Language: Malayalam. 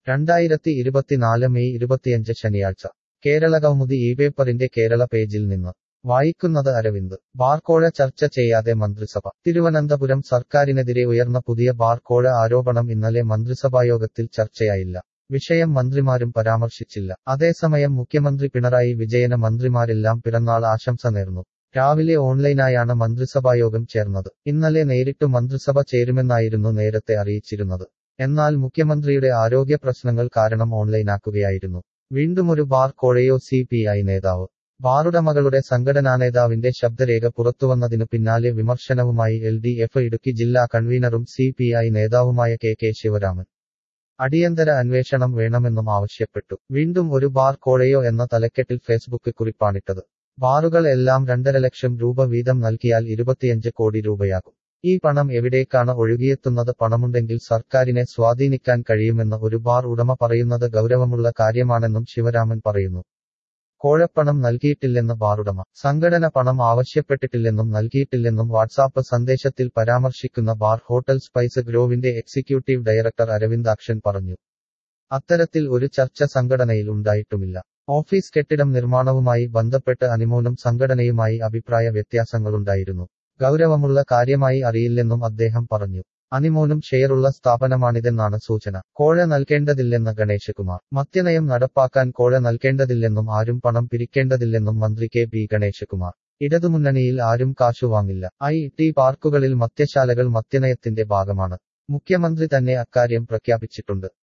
രണ്ടായിരത്തി ഇരുപത്തിനാല് മെയ് ഇരുപത്തിയഞ്ച് ശനിയാഴ്ച കേരള കൗമുദി ഈ പേപ്പറിന്റെ കേരള പേജിൽ നിന്ന് വായിക്കുന്നത് അരവിന്ദ് ബാർക്കോഴ ചർച്ച ചെയ്യാതെ മന്ത്രിസഭ തിരുവനന്തപുരം സർക്കാരിനെതിരെ ഉയർന്ന പുതിയ ബാർക്കോഴ ആരോപണം ഇന്നലെ മന്ത്രിസഭായോഗത്തിൽ ചർച്ചയായില്ല വിഷയം മന്ത്രിമാരും പരാമർശിച്ചില്ല അതേസമയം മുഖ്യമന്ത്രി പിണറായി വിജയന് മന്ത്രിമാരെല്ലാം പിറന്നാൾ ആശംസ നേർന്നു രാവിലെ ഓൺലൈനായാണ് മന്ത്രിസഭായോഗം ചേർന്നത് ഇന്നലെ നേരിട്ട് മന്ത്രിസഭ ചേരുമെന്നായിരുന്നു നേരത്തെ അറിയിച്ചിരുന്നത് എന്നാൽ മുഖ്യമന്ത്രിയുടെ ആരോഗ്യ പ്രശ്നങ്ങൾ കാരണം ഓൺലൈനാക്കുകയായിരുന്നു വീണ്ടുമൊരു ബാർ കോഴയോ സി പി ഐ നേതാവ് ബാറുടമകളുടെ സംഘടനാ നേതാവിന്റെ ശബ്ദരേഖ പുറത്തുവന്നതിനു പിന്നാലെ വിമർശനവുമായി എൽ ഡി എഫ് ഇടുക്കി ജില്ലാ കൺവീനറും സി പി ഐ നേതാവുമായ കെ കെ ശിവരാമൻ അടിയന്തര അന്വേഷണം വേണമെന്നും ആവശ്യപ്പെട്ടു വീണ്ടും ഒരു ബാർ കോഴയോ എന്ന തലക്കെട്ടിൽ ഫേസ്ബുക്ക് കുറിപ്പാണിട്ടത് ബാറുകൾ എല്ലാം രണ്ടര ലക്ഷം രൂപ വീതം നൽകിയാൽ ഇരുപത്തിയഞ്ച് കോടി രൂപയാകും ഈ പണം എവിടേക്കാണ് ഒഴുകിയെത്തുന്നത് പണമുണ്ടെങ്കിൽ സർക്കാരിനെ സ്വാധീനിക്കാൻ കഴിയുമെന്ന് ഒരു ബാർ ഉടമ പറയുന്നത് ഗൗരവമുള്ള കാര്യമാണെന്നും ശിവരാമൻ പറയുന്നു കോഴപ്പണം നൽകിയിട്ടില്ലെന്ന് ബാറുടമ സംഘടന പണം ആവശ്യപ്പെട്ടിട്ടില്ലെന്നും നൽകിയിട്ടില്ലെന്നും വാട്സാപ്പ് സന്ദേശത്തിൽ പരാമർശിക്കുന്ന ബാർ ഹോട്ടൽ സ്പൈസ് ഗ്രോവിന്റെ എക്സിക്യൂട്ടീവ് ഡയറക്ടർ അരവിന്ദാക്ഷൻ പറഞ്ഞു അത്തരത്തിൽ ഒരു ചർച്ച സംഘടനയിൽ ഉണ്ടായിട്ടുമില്ല ഓഫീസ് കെട്ടിടം നിർമ്മാണവുമായി ബന്ധപ്പെട്ട് അനിമോനും സംഘടനയുമായി അഭിപ്രായ വ്യത്യാസങ്ങളുണ്ടായിരുന്നു ഗൗരവമുള്ള കാര്യമായി അറിയില്ലെന്നും അദ്ദേഹം പറഞ്ഞു അനിമോനും ഷെയറുള്ള സ്ഥാപനമാണിതെന്നാണ് സൂചന കോഴ നൽകേണ്ടതില്ലെന്ന് ഗണേശകുമാർ മദ്യനയം നടപ്പാക്കാൻ കോഴ നൽകേണ്ടതില്ലെന്നും ആരും പണം പിരിക്കേണ്ടതില്ലെന്നും മന്ത്രി കെ പി ഗണേശകുമാർ ഇടതുമുന്നണിയിൽ ആരും കാശു വാങ്ങില്ല ഐ ടി പാർക്കുകളിൽ മദ്യശാലകൾ മദ്യനയത്തിന്റെ ഭാഗമാണ് മുഖ്യമന്ത്രി തന്നെ അക്കാര്യം പ്രഖ്യാപിച്ചിട്ടുണ്ട്